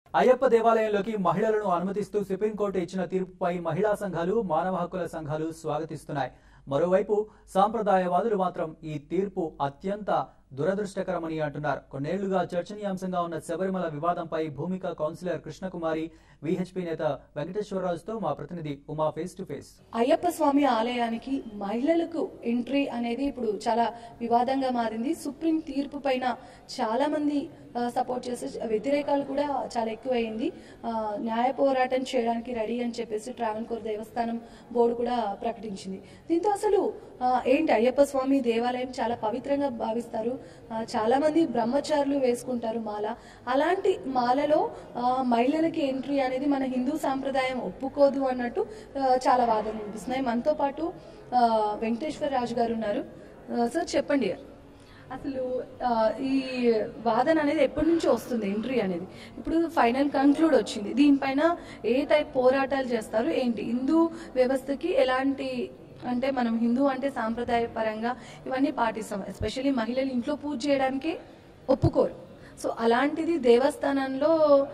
అయ్యప్ప దేవాలయంలోకి మహిళలను అనుమతిస్తూ సుప్రీంకోర్టు ఇచ్చిన తీర్పుపై మహిళా సంఘాలు మానవ హక్కుల సంఘాలు స్వాగతిస్తున్నాయి మరోవైపు సాంప్రదాయవాదులు మాత్రం ఈ తీర్పు అత్యంత దురదృష్టకరమని అంటున్నారు కొన్నేళ్లుగా చర్చనీయాంశంగా ఉన్న శబరిమల వివాదంపై భూమిక కౌన్సిలర్ కృష్ణకుమారి విహెచ్పి నేత వెంకటేశ్వరరాజుతో మా ప్రతినిధి Uma face to face Ayyappa Swamy ఆలయానికి మహిళలకు ఎంట్రీ అనేది ఇప్పుడు చాలా వివాదంగా మారింది సుప్రీం తీర్పు పైన చాలా మంది సపోర్ట్ చేసే వ్యతిరేకాలు కూడా చాలా ఎక్కువైంది ఆ, న్యాయ పోరాటం చేయడానికి రెడీ అని చెప్పేసి ట్రావెన్కోర్ దేవస్థానం బోర్డు కూడా ప్రకటించింది దీంతో అసలు ఆ, ఏంటి అయ్యప్ప స్వామి దేవాలయం చాలా పవిత్రంగా భావిస్తారు ఆ, చాలా మంది బ్రహ్మచారులు వేసుకుంటారు మాల అలాంటి మాలలో ఆ, మహిళలకి ఎంట్రీ అనేది మన హిందూ సాంప్రదాయం ఒప్పుకోదు అన్నట్టు ఆ, చాలా వాదనలు వినిపిస్తున్నాయి మనతో పాటు ఆ, వెంకటేశ్వర రాజు గారు ఉన్నారు ఆ, సార్ చెప్పండి అసలు ఆ, ఈ వాదన అనేది ఎప్పటి నుంచి వస్తుంది ఎంట్రీ అనేది ఇప్పుడు ఫైనల్ కంక్లూడ్ వచ్చింది దీనిపైన ఏ టైప్ పోరాటాలు చేస్తారు ఏంటి హిందూ వ్యవస్థకి ఎలాంటి అంటే మనం హిందూ అంటే సాంప్రదాయ పరంగా ఇవన్నీ పాటిస్తాం ఎస్పెషల్లీ మహిళలు ఇంట్లో పూజ చేయడానికి ఒప్పుకోరు సో అలాంటిది దేవస్థానంలో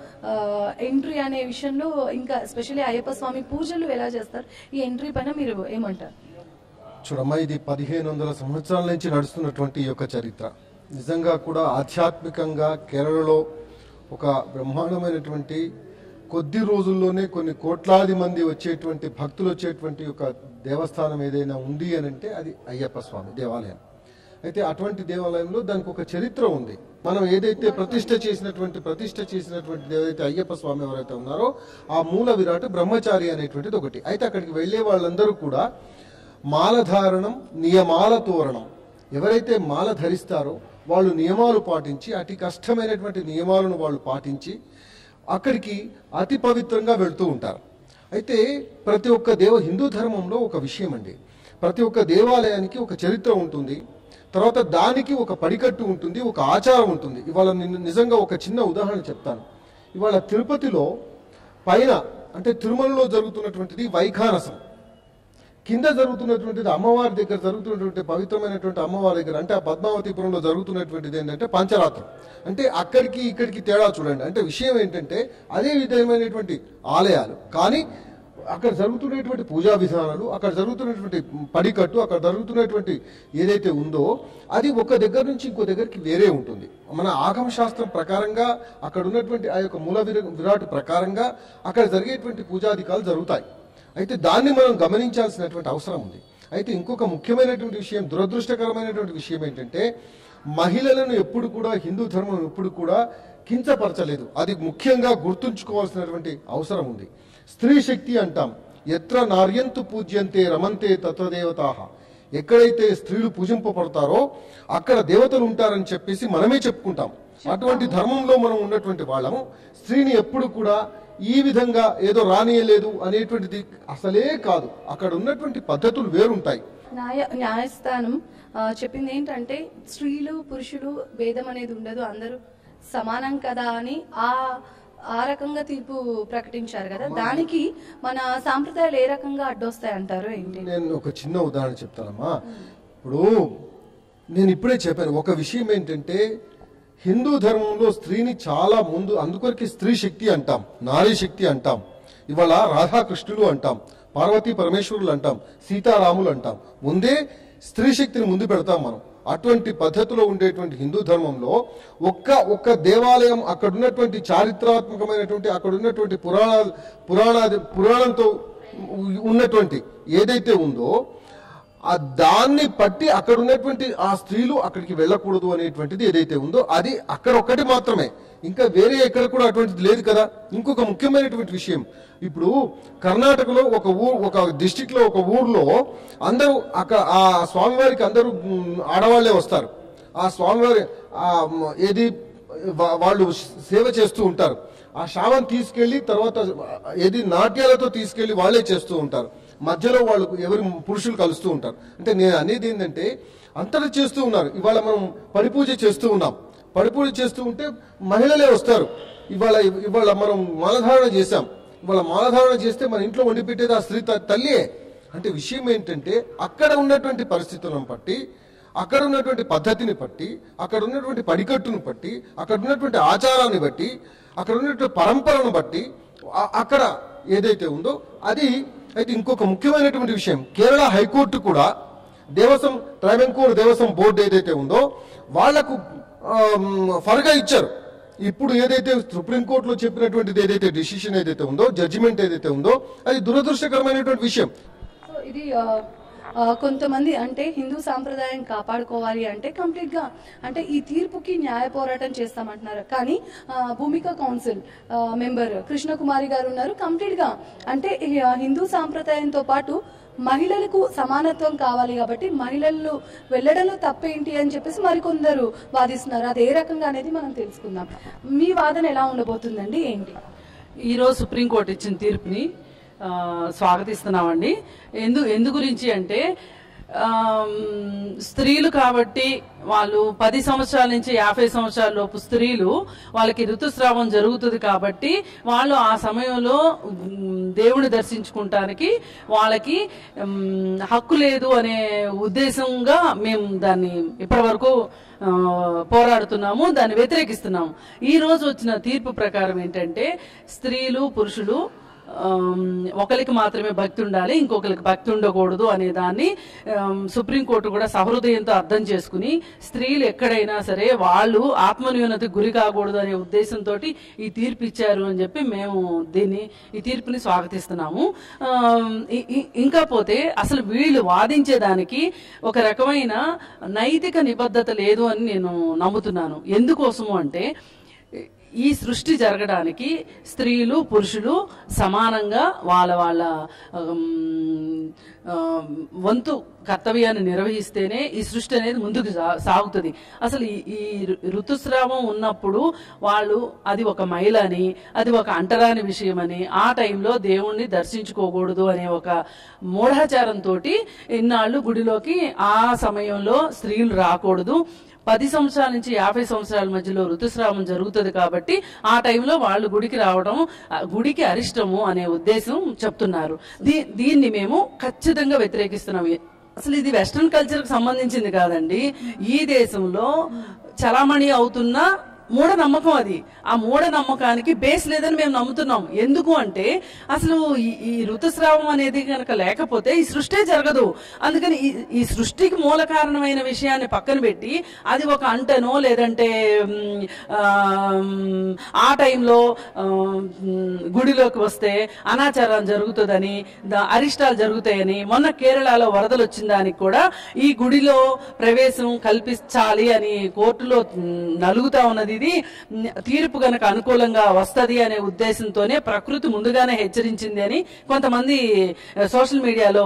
ఎంట్రీ అనే విషయంలో ఇంకా ఎస్పెషల్లీ అయ్యప్ప స్వామి పూజలు ఎలా చేస్తారు ఈ ఎంట్రీ పైన మీరు ఏమంటారు చూడమ్మా ఇది పదిహేను వందల సంవత్సరాల నుంచి నడుస్తున్నటువంటి ఈ యొక్క చరిత్ర నిజంగా కూడా ఆధ్యాత్మికంగా కేరళలో ఒక బ్రహ్మాండమైనటువంటి కొద్ది రోజుల్లోనే కొన్ని కోట్లాది మంది వచ్చేటువంటి భక్తులు వచ్చేటువంటి ఒక దేవస్థానం ఏదైనా ఉంది అని అంటే అది అయ్యప్ప స్వామి దేవాలయం అయితే అటువంటి దేవాలయంలో దానికి ఒక చరిత్ర ఉంది మనం ఏదైతే ప్రతిష్ట చేసినటువంటి ప్రతిష్ట చేసినటువంటి ఏదైతే అయ్యప్ప స్వామి ఎవరైతే ఉన్నారో ఆ మూల విరాట్ బ్రహ్మచారి అనేటువంటిది ఒకటి అయితే అక్కడికి వెళ్ళే వాళ్ళందరూ కూడా మాలధారణం నియమాల తోరణం ఎవరైతే మాల ధరిస్తారో వాళ్ళు నియమాలు పాటించి అతి కష్టమైనటువంటి నియమాలను వాళ్ళు పాటించి అక్కడికి అతి పవిత్రంగా వెళ్తూ ఉంటారు అయితే ప్రతి ఒక్క దేవ హిందూ ధర్మంలో ఒక విషయం అండి ప్రతి ఒక్క దేవాలయానికి ఒక చరిత్ర ఉంటుంది తర్వాత దానికి ఒక పడికట్టు ఉంటుంది ఒక ఆచారం ఉంటుంది ఇవాళ నేను నిజంగా ఒక చిన్న ఉదాహరణ చెప్తాను ఇవాళ తిరుపతిలో పైన అంటే తిరుమలలో జరుగుతున్నటువంటిది వైఖానసం కింద జరుగుతున్నటువంటిది అమ్మవారి దగ్గర జరుగుతున్నటువంటి పవిత్రమైనటువంటి అమ్మవారి దగ్గర అంటే ఆ పద్మావతిపురంలో జరుగుతున్నటువంటిది ఏంటంటే పంచరాత్రం అంటే అక్కడికి ఇక్కడికి తేడా చూడండి అంటే విషయం ఏంటంటే అదే విధమైనటువంటి ఆలయాలు కానీ అక్కడ జరుగుతున్నటువంటి పూజా విధానాలు అక్కడ జరుగుతున్నటువంటి పడికట్టు అక్కడ జరుగుతున్నటువంటి ఏదైతే ఉందో అది ఒక దగ్గర నుంచి ఇంకో దగ్గరికి వేరే ఉంటుంది మన ఆగమ శాస్త్రం ప్రకారంగా అక్కడ ఉన్నటువంటి ఆ యొక్క మూల విరా- విరాట్ ప్రకారంగా అక్కడ జరిగేటువంటి పూజాధికాలు జరుగుతాయి అయితే దాన్ని మనం గమనించాల్సినటువంటి అవసరం ఉంది అయితే ఇంకొక ముఖ్యమైనటువంటి విషయం దురదృష్టకరమైనటువంటి విషయం ఏంటంటే మహిళలను ఎప్పుడు కూడా హిందూ ధర్మం ఎప్పుడు కూడా కించపరచలేదు అది ముఖ్యంగా గుర్తుంచుకోవాల్సినటువంటి అవసరం ఉంది స్త్రీ శక్తి అంటాం ఎత్ర నార్యంతు పూజ్యంతే రమంతే తత్వదేవతాహ ఎక్కడైతే స్త్రీలు పూజింపబడతారో అక్కడ దేవతలు ఉంటారని చెప్పేసి మనమే చెప్పుకుంటాం అటువంటి ధర్మంలో మనం ఉన్నటువంటి వాళ్ళము స్త్రీని ఎప్పుడు కూడా ఈ విధంగా ఏదో రానియలేదు అనేటువంటిది అసలే కాదు అక్కడ ఉన్నటువంటి పద్ధతులు వేరుంటాయి న్యాయ న్యాయస్థానం ఆ, చెప్పింది ఏంటంటే స్త్రీలు పురుషులు భేదం అనేది ఉండదు అందరూ సమానం కదా అని ఆ ఆ రకంగా తీర్పు ప్రకటించారు కదా దానికి మన సాంప్రదాయాలు ఏ రకంగా అడ్డొస్తాయి అంటారు ఏంటి నేను ఒక చిన్న ఉదాహరణ చెప్తానమ్మా ఇప్పుడు నేను ఇప్పుడే చెప్పాను ఒక విషయం ఏంటంటే హిందూ ధర్మంలో స్త్రీని చాలా ముందు అందుకొరికి స్త్రీ శక్తి అంటాం నారీ శక్తి అంటాం ఇవాళ రాధాకృష్ణులు అంటాం పార్వతీ పరమేశ్వరులు అంటాం సీతారాములు అంటాం ముందే స్త్రీ శక్తిని ముందు పెడతాం మనం అటువంటి పద్ధతిలో ఉండేటువంటి హిందూ ధర్మంలో ఒక్క ఒక్క దేవాలయం అక్కడ ఉన్నటువంటి చారిత్రాత్మకమైనటువంటి అక్కడ ఉన్నటువంటి పురాణ పురాణాది పురాణంతో ఉన్నటువంటి ఏదైతే ఉందో ఆ దాన్ని పట్టి అక్కడ ఉన్నటువంటి ఆ స్త్రీలు అక్కడికి వెళ్ళకూడదు అనేటువంటిది ఏదైతే ఉందో అది అక్కడ ఒక్కటి మాత్రమే ఇంకా వేరే ఎక్కడ కూడా అటువంటిది లేదు కదా ఇంకొక ముఖ్యమైనటువంటి విషయం ఇప్పుడు కర్ణాటకలో ఒక ఊరు ఒక డిస్టిక్ లో ఒక ఊర్లో అందరూ అక్కడ ఆ స్వామివారికి అందరూ మ్, ఆడవాళ్లే వస్తారు ఆ స్వామివారి ఆ మ్, ఏది వా- వాళ్ళు సేవ చేస్తూ ఉంటారు ఆ శావం తీసుకెళ్లి తర్వాత ఏది నాట్యాలతో తీసుకెళ్లి వాళ్ళే చేస్తూ ఉంటారు మధ్యలో వాళ్ళు ఎవరు పురుషులు కలుస్తూ ఉంటారు అంటే నేను అనేది ఏంటంటే అంతటా చేస్తూ ఉన్నారు ఇవాళ మనం పడిపూజ చేస్తూ ఉన్నాం పడిపూజ చేస్తూ ఉంటే మహిళలే వస్తారు ఇవాళ ఇవాళ మనం మాలధారణ చేశాం ఇవాళ మాలధారణ చేస్తే మన ఇంట్లో వండి పెట్టేది ఆ స్త్రీ త- తల్లియే అంటే విషయం ఏంటంటే అక్కడ ఉన్నటువంటి పరిస్థితులను బట్టి అక్కడ ఉన్నటువంటి పద్ధతిని బట్టి అక్కడ ఉన్నటువంటి పడికట్టును బట్టి అక్కడ ఉన్నటువంటి ఆచారాన్ని బట్టి అక్కడ ఉన్నటువంటి పరంపరను బట్టి ఆ- అక్కడ ఏదైతే ఉందో అది అయితే ఇంకొక ముఖ్యమైనటువంటి విషయం కేరళ హైకోర్టు కూడా దేవసం ట్రైబెంకోర్ దేవసం బోర్డు ఏదైతే ఉందో వాళ్లకు ఫర్గా ఇచ్చారు ఇప్పుడు ఏదైతే సుప్రీంకోర్టులో చెప్పినటువంటిది ఏదైతే డిసిషన్ ఏదైతే ఉందో జడ్జిమెంట్ ఏదైతే ఉందో అది దురదృష్టకరమైనటువంటి విషయం సో ఇది ఆ, ఆ, కొంతమంది అంటే హిందూ సాంప్రదాయం కాపాడుకోవాలి అంటే కంప్లీట్ గా అంటే ఈ తీర్పుకి న్యాయ పోరాటం చేస్తామంటున్నారు కానీ ఆ, భూమిక కౌన్సిల్ ఆ, మెంబర్ కృష్ణకుమారి గారు ఉన్నారు కంప్లీట్ గా అంటే ఈ, ఆ, హిందూ సాంప్రదాయంతో పాటు మహిళలకు సమానత్వం కావాలి కాబట్టి మహిళలు వెళ్ళడంలో తప్పేంటి అని చెప్పేసి మరికొందరు వాదిస్తున్నారు అది ఏ రకంగా అనేది మనం తెలుసుకుందాం మీ వాదన ఎలా ఉండబోతుందండి ఏంటి ఈరోజు సుప్రీంకోర్టు ఇచ్చిన తీర్పుని ఆ, స్వాగతిస్తున్నామండి ఎందు ఎందు గురించి అంటే ఆమ్, స్త్రీలు కాబట్టి వాళ్ళు పది సంవత్సరాల నుంచి యాభై సంవత్సరాల లోపు స్త్రీలు వాళ్ళకి ఋతుస్రావం జరుగుతుంది కాబట్టి వాళ్ళు ఆ సమయంలో ఉమ్, దేవుని దర్శించుకుంటానికి వాళ్ళకి ఉమ్, హక్కు లేదు అనే ఉద్దేశంగా మేము దాన్ని ఇప్పటివరకు ఆ, పోరాడుతున్నాము దాన్ని వ్యతిరేకిస్తున్నాము ఈ రోజు వచ్చిన తీర్పు ప్రకారం ఏంటంటే స్త్రీలు పురుషులు ఆమ్, ఒకరికి మాత్రమే భక్తి ఉండాలి ఇంకొకరికి భక్తి ఉండకూడదు అనే దాన్ని ఆమ్, సుప్రీంకోర్టు కూడా సహృదయంతో అర్థం చేసుకుని స్త్రీలు ఎక్కడైనా సరే వాళ్ళు ఆత్మన్యూనతకు గురి కాకూడదు అనే ఉద్దేశంతో ఈ తీర్పు ఇచ్చారు అని చెప్పి మేము దీన్ని ఈ తీర్పుని స్వాగతిస్తున్నాము ఆమ్, ఇ- ఇ- ఇంకా పోతే అసలు వీళ్ళు వాదించేదానికి ఒక రకమైన నైతిక నిబద్ధత లేదు అని నేను నమ్ముతున్నాను ఎందుకోసము అంటే ఈ సృష్టి జరగడానికి స్త్రీలు పురుషులు సమానంగా వాళ్ళ వాళ్ళ ఆమ్, ఆమ్, వంతు కర్తవ్యాన్ని నిర్వహిస్తేనే ఈ సృష్టి అనేది ముందుకు సా- సాగుతుంది అసలు ఈ- ఈ ఋ- ఋతుస్రావం ఉన్నప్పుడు వాళ్ళు అది ఒక మైల అని అది ఒక అంటరాని విషయమని ఆ టైంలో దేవుణ్ణి దర్శించుకోకూడదు అనే ఒక మూఢాచారంతో ఇన్నాళ్ళు గుడిలోకి ఆ సమయంలో స్త్రీలు రాకూడదు పది సంవత్సరాల నుంచి యాభై సంవత్సరాల మధ్యలో ఋతుస్రావం జరుగుతుంది కాబట్టి ఆ టైంలో వాళ్ళు గుడికి రావడం ఆ, గుడికి అరిష్టము అనే ఉద్దేశం చెప్తున్నారు దీ దీన్ని మేము ఖచ్చితంగా వ్యతిరేకిస్తున్నాం అసలు ఇది వెస్ట్రన్ కల్చర్ కి సంబంధించింది కాదండి ఈ దేశంలో చలామణి అవుతున్న మూఢ నమ్మకం అది ఆ మూఢ నమ్మకానికి బేస్ లేదని మేము నమ్ముతున్నాం ఎందుకు అంటే అసలు ఈ- ఈ ఋతుస్రావం అనేది కనుక లేకపోతే ఈ సృష్టి జరగదు అందుకని ఈ- ఈ సృష్టికి మూల కారణమైన విషయాన్ని పక్కన పెట్టి అది ఒక అంటనో లేదంటే మ్, ఆ, మ్, ఆ టైంలో ఆ, మ్, గుడిలోకి వస్తే అనాచారం జరుగుతుందని దా- అరిష్టాలు జరుగుతాయని మొన్న కేరళలో వరదలు వచ్చిన దానికి కూడా ఈ గుడిలో ప్రవేశం కల్పించాలి అని కోర్టులో మ్, నలుగుతా ఉన్నది ఇది మ్, తీర్పు గనక అనుకూలంగా వస్తది అనే ఉద్దేశంతోనే ప్రకృతి ముందుగానే హెచ్చరించింది అని కొంతమంది ఆ, సోషల్ మీడియాలో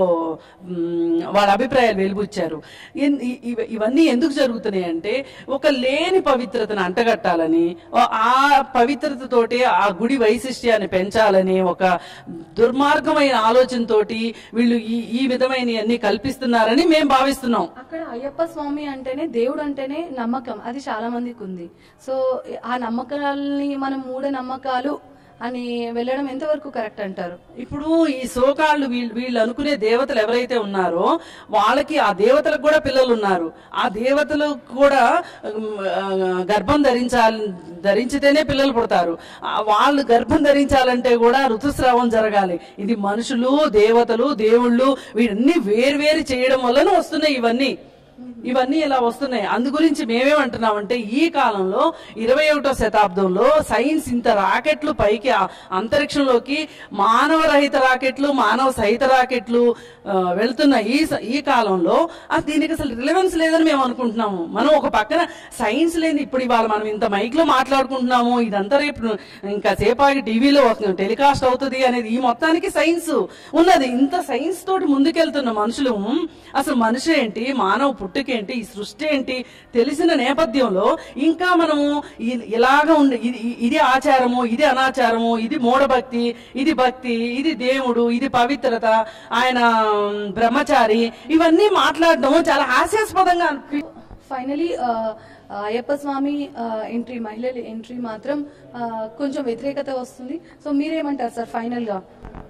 మ్, వాళ్ళ అభిప్రాయాలు వెలుబుచ్చారు ఇన్- ఇ- ఇవ- ఇవన్నీ ఎందుకు జరుగుతున్నాయి అంటే ఒక లేని పవిత్రతను అంటగట్టాలని ఆ- ఆ పవిత్రతతోటి ఆ గుడి వైశిష్ట్యాన్ని పెంచాలని ఒక దుర్మార్గమైన ఆలోచనతోటి వీళ్ళు ఈ ఈ విధమైన అన్ని కల్పిస్తున్నారని మేము భావిస్తున్నాం అక్కడ అయ్యప్ప స్వామి అంటేనే దేవుడు అంటేనే నమ్మకం అది చాలా మందికి ఉంది సో ఆ నమ్మకాలని మనం మూఢ నమ్మకాలు అని వెళ్ళడం ఎంతవరకు కరెక్ట్ అంటారు ఇప్పుడు ఈ సోకాళ్ళు వీళ్ళు వీళ్ళు అనుకునే దేవతలు ఎవరైతే ఉన్నారో వాళ్ళకి ఆ దేవతలకు కూడా పిల్లలు ఉన్నారు ఆ దేవతలు కూడా ఉమ్, ఆ, గర్భం ధరించాలి ధరించితేనే పిల్లలు పుడతారు ఆ, వాళ్ళు గర్భం ధరించాలంటే కూడా ఋతుస్రావం జరగాలి ఇది మనుషులు దేవతలు దేవుళ్ళు వీళ్ళన్ని వేరు చేయడం వలన వస్తున్నాయి ఇవన్నీ ఇవన్నీ ఇలా వస్తున్నాయి అందు గురించి మేమేమంటున్నామంటే ఈ కాలంలో ఇరవై ఒకటో శతాబ్దంలో సైన్స్ ఇంత రాకెట్లు పైకి ఆ అంతరిక్షంలోకి మానవ రహిత రాకెట్లు మానవ సహిత రాకెట్లు ఆ, వెళ్తున్న ఈ స- ఈ కాలంలో ఆ దీనికి అసలు రిలవెన్స్ లేదని మేము అనుకుంటున్నాము మనం ఒక పక్కన సైన్స్ లేని ఇప్పుడు ఇవాళ మనం ఇంత మైక్ లో మాట్లాడుకుంటున్నాము ఇదంతా రేపు ఇంకా సేపాకి టీవీలో టెలికాస్ట్ అవుతుంది అనేది ఈ మొత్తానికి సైన్స్ ఉన్నది ఇంత సైన్స్ తోటి ముందుకెళ్తున్న మనుషులు అసలు మనిషి ఏంటి మానవ పుట్టుకేంటి ఈ సృష్టి ఏంటి తెలిసిన నేపథ్యంలో ఇంకా మనము ఇ- ఇలాగ ఉండి ఇది ఇది ఆచారము ఇది అనాచారము ఇది మూఢభక్తి ఇది భక్తి ఇది దేవుడు ఇది పవిత్రత ఆయన ఉమ్, బ్రహ్మచారి ఇవన్నీ మాట్లాడడం చాలా హాస్యాస్పదంగా అనిపి ఫైనలీ అయ్యప్ప స్వామి ఎంట్రీ మహిళల ఎంట్రీ మాత్రం ఆ, కొంచెం వ్యతిరేకత వస్తుంది సో మీరేమంటారు సార్ ఫైనల్ గా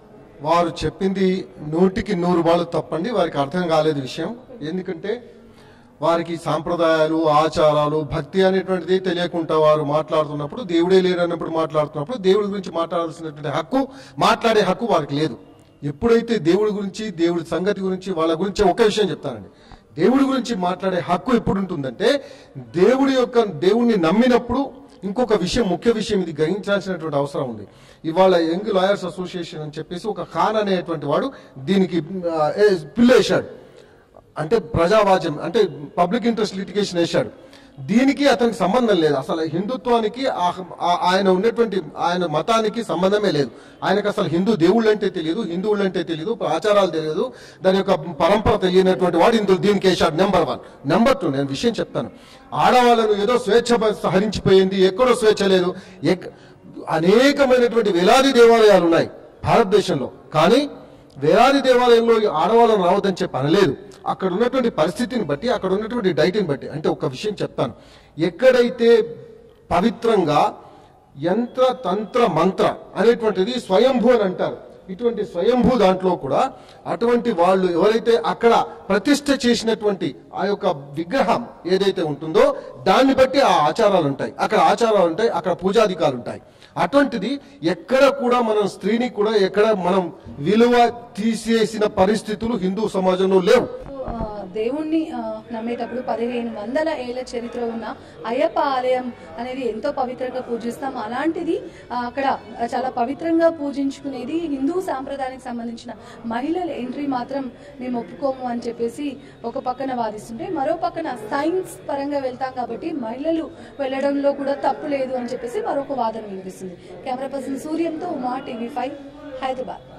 వారు చెప్పింది నూటికి నూరు వాళ్ళు తప్పండి వారికి అర్థం కాలేదు విషయం ఎందుకంటే వారికి సాంప్రదాయాలు ఆచారాలు భక్తి అనేటువంటిది తెలియకుండా వారు మాట్లాడుతున్నప్పుడు దేవుడే లేరు అన్నప్పుడు మాట్లాడుతున్నప్పుడు దేవుడి గురించి మాట్లాడాల్సినటువంటి హక్కు మాట్లాడే హక్కు వారికి లేదు ఎప్పుడైతే దేవుడి గురించి దేవుడి సంగతి గురించి వాళ్ళ గురించి ఒక విషయం చెప్తానండి దేవుడి గురించి మాట్లాడే హక్కు ఎప్పుడు ఉంటుందంటే దేవుడి యొక్క దేవుడిని నమ్మినప్పుడు ఇంకొక విషయం ముఖ్య విషయం ఇది గ్రహించాల్సినటువంటి అవసరం ఉంది ఇవాళ యంగ్ లాయర్స్ అసోసియేషన్ అని చెప్పేసి ఒక ఖాన్ అనేటువంటి వాడు దీనికి ఆ, ఏ, పిల్లేశాడు అంటే ప్రజావాజ్యం అంటే పబ్లిక్ ఇంట్రెస్ట్ లిటిగేషన్ వేశాడు దీనికి అతనికి సంబంధం లేదు అసలు హిందుత్వానికి ఆ- ఆ- ఆయన ఉన్నటువంటి ఆయన మతానికి సంబంధమే లేదు ఆయనకు అసలు హిందూ దేవుళ్ళు అంటే తెలియదు హిందువులు అంటే తెలియదు ఆచారాలు తెలియదు దాని యొక్క పరంపర తెలియనటువంటి వాడు ఇందులో దీనికి వేశాడు నెంబర్ వన్ నెంబర్ టూ నేను విషయం చెప్తాను ఆడవాళ్ళను ఏదో స్వేచ్ఛ హరించిపోయింది ఎక్కడో స్వేచ్ఛ లేదు ఎక్- అనేకమైనటువంటి వేలాది దేవాలయాలు ఉన్నాయి భారతదేశంలో కానీ వేలాది దేవాలయంలో ఈ ఆడవాళ్ళని రావద్దని చెప్పి అనలేదు అక్కడ ఉన్నటువంటి పరిస్థితిని బట్టి అక్కడ ఉన్నటువంటి డైట్ని బట్టి అంటే ఒక విషయం చెప్తాను ఎక్కడైతే పవిత్రంగా యంత్ర తంత్ర మంత్ర అనేటువంటిది స్వయంభూ అని అంటారు ఇటువంటి స్వయంభూ దాంట్లో కూడా అటువంటి వాళ్ళు ఎవరైతే అక్కడ ప్రతిష్ఠ చేసినటువంటి ఆ యొక్క విగ్రహం ఏదైతే ఉంటుందో దాన్ని బట్టి ఆ ఆచారాలు ఉంటాయి అక్కడ ఆచారాలు ఉంటాయి అక్కడ పూజాధికారులు ఉంటాయి అటువంటిది ఎక్కడ కూడా మనం స్త్రీని కూడా ఎక్కడ మనం విలువ తీసేసిన పరిస్థితులు హిందూ సమాజంలో లేవు ఆ, దేవుణ్ణి ఆ, నమ్మేటప్పుడు పదిహేను వందల ఏళ్ల చరిత్ర ఉన్న అయ్యప్ప ఆలయం అనేది ఎంతో పవిత్రంగా పూజిస్తాం అలాంటిది ఆ, అక్కడ చాలా పవిత్రంగా పూజించుకునేది హిందూ సాంప్రదాయానికి సంబంధించిన మహిళల ఎంట్రీ మాత్రం మేము ఒప్పుకోము అని చెప్పేసి ఒక పక్కన వాదిస్తుంటే మరో పక్కన సైన్స్ పరంగా వెళ్తాం కాబట్టి మహిళలు వెళ్ళడంలో కూడా తప్పు లేదు అని చెప్పేసి మరొక వాదన వినిపిస్తుంది కెమెరా పర్సన్ సూర్యంతో ఉమా టీవీ ఫైవ్ హైదరాబాద్